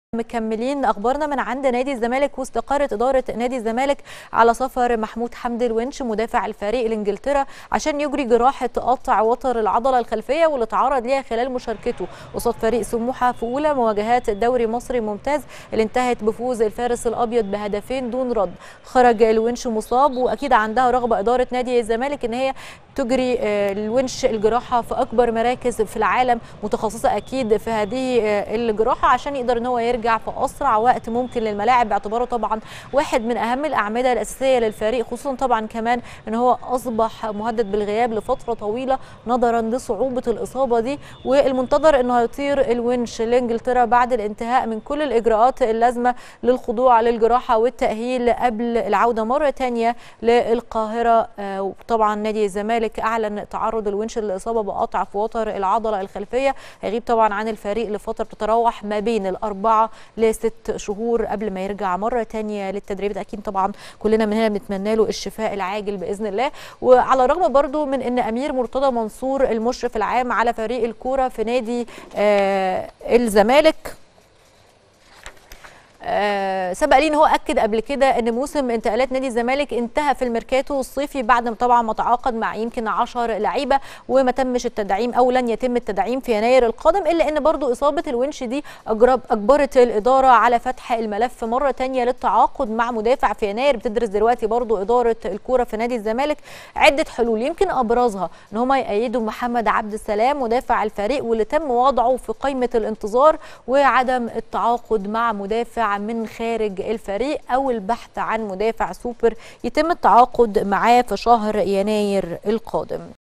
مكملين اخبارنا من عند نادي الزمالك واستقرت اداره نادي الزمالك على سفر محمود حمدي الونش مدافع الفريق لانجلترا عشان يجري جراحه قطع وتر العضله الخلفيه واللي تعرض ليها خلال مشاركته قصاد فريق سموحه في اولى مواجهات الدوري المصري الممتاز اللي انتهت بفوز الفارس الابيض بهدفين دون رد خرج الونش مصاب واكيد عندها رغبه اداره نادي الزمالك ان هي تجري الونش الجراحه في اكبر مراكز في العالم متخصصه اكيد في هذه الجراحه عشان يقدر ان هو يرجع في اسرع وقت ممكن للملاعب باعتباره طبعا واحد من اهم الاعمده الاساسيه للفريق خصوصا طبعا كمان ان هو اصبح مهدد بالغياب لفتره طويله نظرا لصعوبه الاصابه دي والمنتظر انه هيطير الونش لانجلترا بعد الانتهاء من كل الاجراءات اللازمه للخضوع للجراحه والتاهيل قبل العوده مره ثانيه للقاهره طبعا نادي الزمالك اعلن تعرض الونش للاصابه بقطع في وتر العضله الخلفيه هيغيب طبعا عن الفريق لفتره تتراوح ما بين الاربعه لست شهور قبل ما يرجع مره تانية للتدريب اكيد طبعا كلنا من هنا بنتمنى له الشفاء العاجل باذن الله وعلى الرغم برضو من ان امير مرتضى منصور المشرف العام على فريق الكوره في نادي آه الزمالك آه سبق لي ان هو اكد قبل كده ان موسم انتقالات نادي الزمالك انتهى في الميركاتو الصيفي بعد ما طبعا ما تعاقد مع يمكن 10 لعيبه وما تمش التدعيم او لن يتم التدعيم في يناير القادم الا ان برضو اصابه الونش دي أجرب اجبرت الاداره على فتح الملف مره ثانيه للتعاقد مع مدافع في يناير بتدرس دلوقتي برضو اداره الكوره في نادي الزمالك عده حلول يمكن ابرزها ان هم يأيدوا محمد عبد السلام مدافع الفريق واللي تم وضعه في قائمه الانتظار وعدم التعاقد مع مدافع من خارج الفريق او البحث عن مدافع سوبر يتم التعاقد معاه في شهر يناير القادم